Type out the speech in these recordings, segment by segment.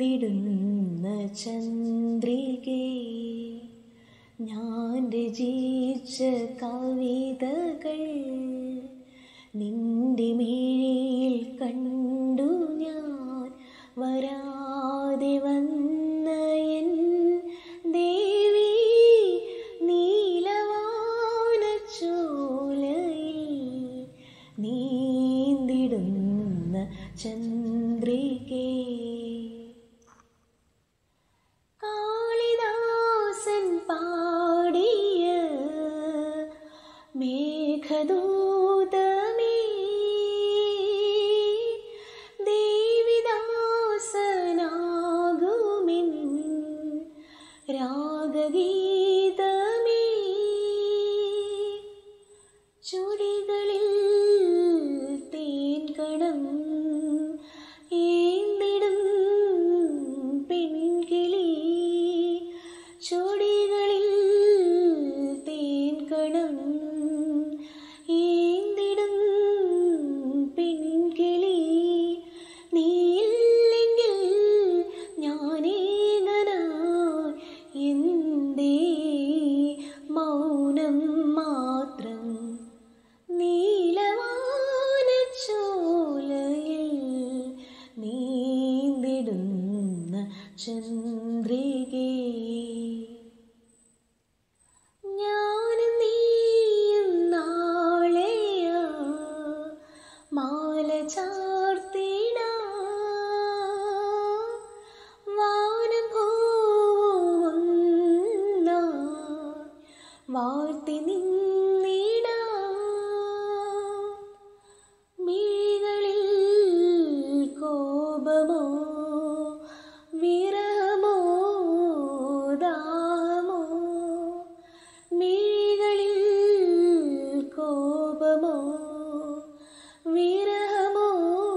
നീന്തിടുന്ന ചന്ദ്രികേ ഞാൻ രചിച്ച കവിതകൾ നിന്റെ മിഴിയിൽ കണ്ടു ഞാൻ വരാതെ വന്ന എൻ ദേവി നീലവാനച്ചോലയിൽ നീന്തിടുന്ന ചന്ദ്രികേ കാളിദാസൻ പാടിയ മേഘദൂതമേ ദേവിദാസനാകുമിൻ രാഗഗീതമേ ചുടികളിൽ തേൻകണം ഏന്തിടും പെൺകിളി ചുടികളിൽ തേൻകണം ഏന്തിടും പെൺകിളി നീയില്ലെങ്കിൽ ഞാനേകനായി എന്തേ മൗനം മാത്രം നീലവാനച്ചോലയിൽ നീന്തിടുന്ന ചന്ദ്രികേ ഞാനും നീയും നാളെയാ മാല ചാർത്തിട വാനം പോവുന്ന വാഴ്ത്തി നിന്നിട മിഴികളിൽ കോപമോ വിരഹമോ ദാമോ മിഴികളിൽ കോപമോ വിരഹമോ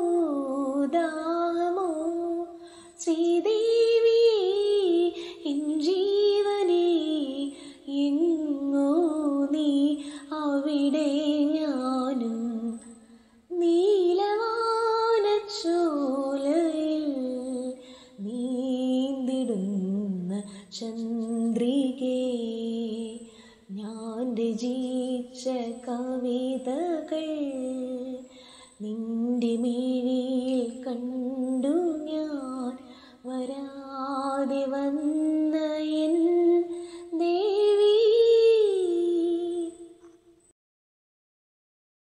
ദാമോ ശ്രീദേവി എൻ ജീവനെ എങ്ങോ നീ അവിടെ ഞാനും നീലവാനച്ചോലയിൽ നീന്തിടുന്ന ചന്ദ്രികേ ഞാൻ രചിച്ച കവിതകൾ നിന്റെ മിഴിയിൽ കണ്ടു